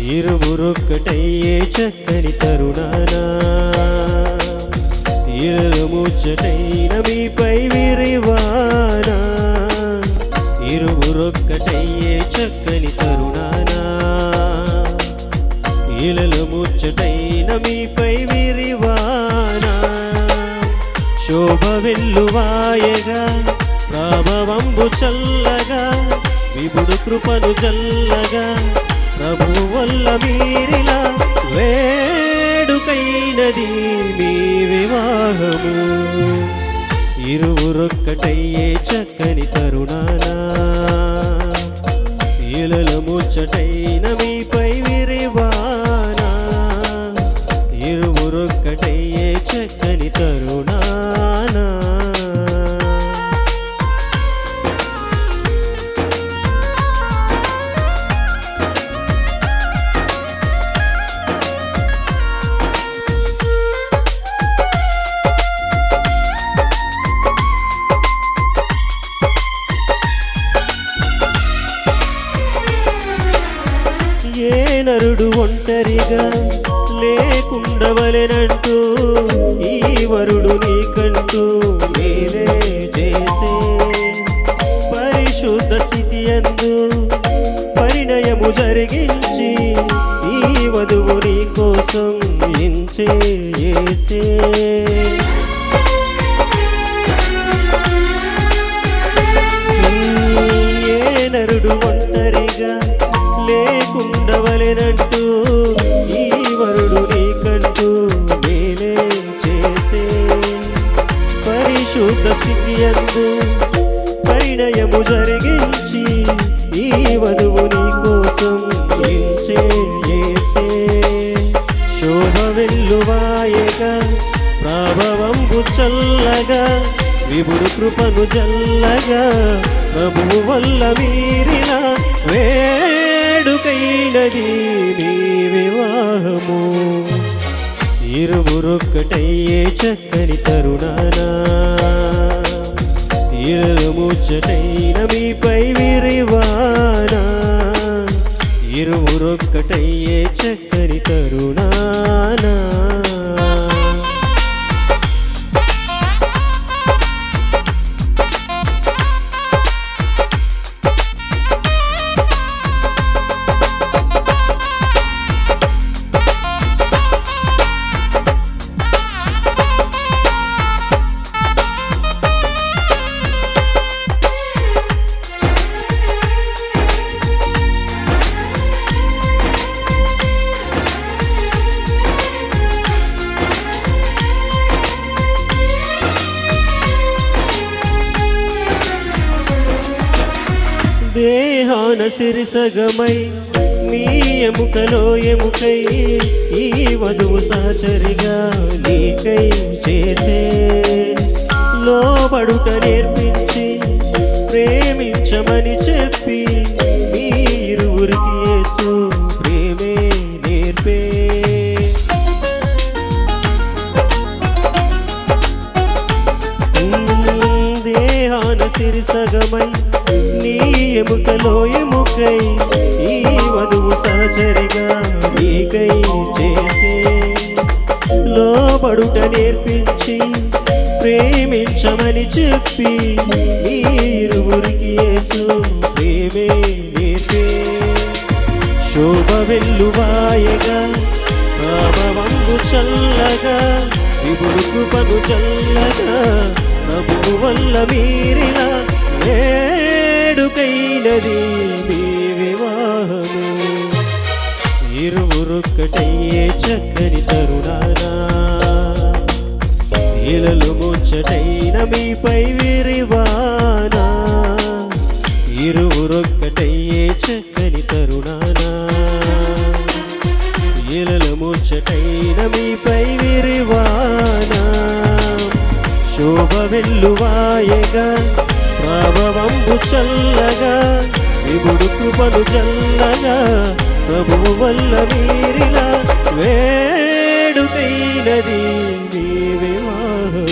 ఇరువురొక్కటయ్యే చక్కని తరుణానా ఇరలు ముచ్చటైన మీపై విరివానా ఇరువురొక్కటయ్యే చక్కని తరుణానా ఇలలు ముచ్చటైన మీపై విరివానా శోభ వెల్లువాయగా ప్రభవంబు చల్లగా విపుడు కృపను జల్లగా ప్రభు వల్ల మీరిలా వేడుకైనది మీ వివాహము ఇరువురొక్కటయ్యే చక్కని తరుణానా ఇలల ముచ్చటైన మీపై విరివానా ఇరువురొక్కటయ్యే చక్కని తరుణానా ఏ నరుడు ఒంటరిగా లేకుండవలెనంటూ ఈ వరుడు నీకంటూ మీరే చేసే పరిశుద్ధ స్థితి అందు పరిణయము జరిగించి ఈ వధువు నీ కోసం ఇంచే ఏసే ఏ నరుడు ఒంటరిగా లేకుండవలెనంటూ ఈ వరుడు నీకంటూ నేనే చేసే పరిశుద్ధ స్థితి అందు పరిణయము జరిగించి ఈ వధువు నీ కోసం ఎంచే ఏసే శోభ వెల్లువాయగా ప్రభవంబు చల్లగా విపుడు కృపను జల్లగా ప్రభువు వల్ల మీరిలా వేడుకైనది నీ వివాహము ఇరువురొక్కటయ్యే చక్కని తరుణానా ఇరు ముచ్చటైన మీపై విరివానా ఇరువురొక్కటయ్యే చక్కని తరుణానా దేహాన సిరిసగమై మీ ఎముకలో ఎముకై ఈ వధువు సహచరిగా నీకై చేసే లోబడుట నేర్పించి ప్రేమించమని చెప్పి మీ ఇరువురికి యేసు ప్రేమే నేర్పే దేహాన సిరిసగమై నీ ఎముకలో ఎముకై ఈ వధువు సహచరిగా నీకై చేసే లోబడుట నేర్పించి ప్రేమించమని చెప్పి మీ ఇరువురికి యేసు ప్రేమే నేర్పే శోభ వెల్లువాయగా రామవంగు చల్లగా విపుడు కృపను చల్లగా ప్రభు వల్ల మీరిలా వేడుకైనది మీ వివాహము ఇరువురొక్కటయ్యే చక్కని తరుణానా ఇలలు ముచ్చటైన మీపై విరివానా ఇరువురొక్కటయ్యే చక్కని తరుణానా ఇలలు ముచ్చటైన మీపై విరివానా శోభ వెల్లువాయగా ప్రభవంబు చల్లగా విగుడు కృపను చల్లగా ప్రభువు వల్ల మీరిలా వేడుకైనది మీ వివాహము